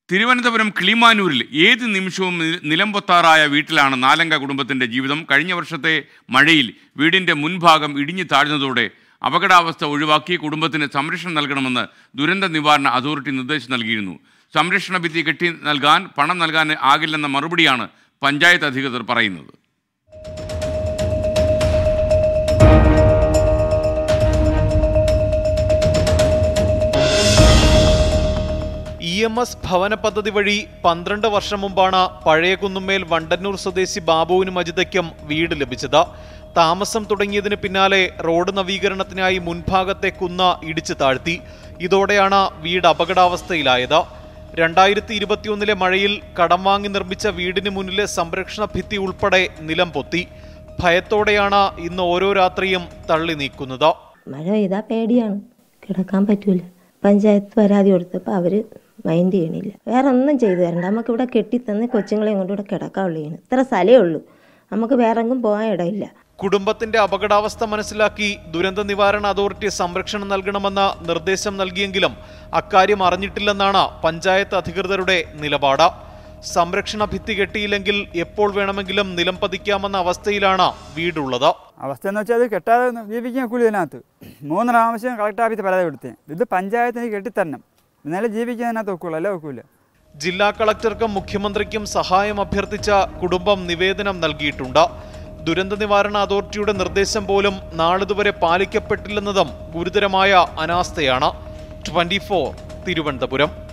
തിരുവനന്തപുരം കിളിമാനൂരിൽ ഏത് നിമിഷവും നി- നിലംപൊത്താറായ വീട്ടിലാണ് നാലംഗ കുടുംബത്തിന്റെ ജീവിതം കഴിഞ്ഞ വർഷത്തെ മഴയിൽ വീടിന്റെ മുൻഭാഗം ഇടിഞ്ഞു താഴ്ന്നതോടെ അപകടാവസ്ഥ ഒഴിവാക്കി കുടുംബത്തിന് സംരക്ഷണം നൽകണമെന്ന് ദുരന്ത നിവാരണ അതോറിറ്റി നിർദ്ദേശം നൽകിയിരുന്നു സംരക്ഷണ ഭിത്തി കെട്ടി നൽകാൻ പണം നൽകാൻ ആകില്ലെന്ന മറുപടിയാണ് പഞ്ചായത്ത് അധികൃതർ പറയുന്നത് ഇ എം എസ് ഭവന പദ്ധതി വഴി പന്ത്രണ്ട് വർഷം മുമ്പാണ് പഴയ കുന്നുമ്മേൽ വണ്ടന്നൂർ സ്വദേശി ബാബുവിനും അജിതയ്ക്കും വീട് ലഭിച്ചത് താമസം തുടങ്ങിയതിന് പിന്നാലെ റോഡ് നവീകരണത്തിനായി മുൻഭാഗത്തെ കുന്ന ഇടിച്ചു താഴ്ത്തി ഇതോടെയാണ് വീട് അപകടാവസ്ഥയിലായത് രണ്ടായിരത്തി ഇരുപത്തിയൊന്നിലെ മഴയിൽ കടം വാങ്ങി നിർമ്മിച്ച വീടിന് മുന്നിലെ സംരക്ഷണ ഭിത്തി ഉൾപ്പെടെ നിലം പൊത്തി ഭയത്തോടെയാണ് ഇന്ന് ഓരോ രാത്രിയും തള്ളി നീക്കുന്നത് മഴ പെയ്താൽ പേടിയാണ് കിടക്കാൻ പറ്റൂല പഞ്ചായത്ത് പരാതി കൊടുത്തപ്പോൾ അവർ മൈൻഡ് ചെയ്യണില്ല വേറെ ഒന്നും ചെയ്തു തരണ്ട നമുക്ക് ഇവിടെ കെട്ടിത്തന്ന് കൊച്ചുങ്ങളെയും കൊണ്ട് ഇവിടെ കിടക്കാവുള്ളൂ ഇത്ര സ്ഥലമേ ഉള്ളൂ നമുക്ക് വേറെ എങ്ങും പോകാൻ ഇടയില്ല കുടുംബത്തിന്റെ അപകടാവസ്ഥ മനസ്സിലാക്കി ദുരന്ത നിവാരണ അതോറിറ്റി സംരക്ഷണം നൽകണമെന്ന നിർദ്ദേശം നൽകിയെങ്കിലും അക്കാര്യം അറിഞ്ഞിട്ടില്ലെന്നാണ് പഞ്ചായത്ത് അധികൃതരുടെ നിലപാട് സംരക്ഷണ ഭിത്തി കെട്ടിയില്ലെങ്കിൽ എപ്പോൾ വേണമെങ്കിലും നിലം പതിക്കാമെന്ന അവസ്ഥയിലാണ് വീടുള്ളത് അവസ്ഥ എന്ന് വെച്ചാൽ അത് കെട്ടാതെ ജീവിക്കാൻ കൂലി ഇതിനകത്ത് മൂന്ന് പ്രാവശ്യം കളക്ടർ ഓഫീസിൽ പരാതി കൊടുത്തേ ഇത് പഞ്ചായത്തിന് കെട്ടിത്തരണം എന്നാലേ ജീവിക്കാൻ അതിനകത്ത് ഒക്കുള്ളൂ അല്ലേ ഒക്കൂല ജില്ലാ കളക്ടർക്കും മുഖ്യമന്ത്രിക്കും സഹായം അഭ്യർത്ഥിച്ച കുടുംബം നിവേദനം നൽകിയിട്ടുണ്ട് ദുരന്ത നിവാരണ അതോറിറ്റിയുടെ നിർദ്ദേശം പോലും നാളിതുവരെ പാലിക്കപ്പെട്ടില്ലെന്നതും ഗുരുതരമായ അനാസ്ഥയാണ് ട്വന്റി തിരുവനന്തപുരം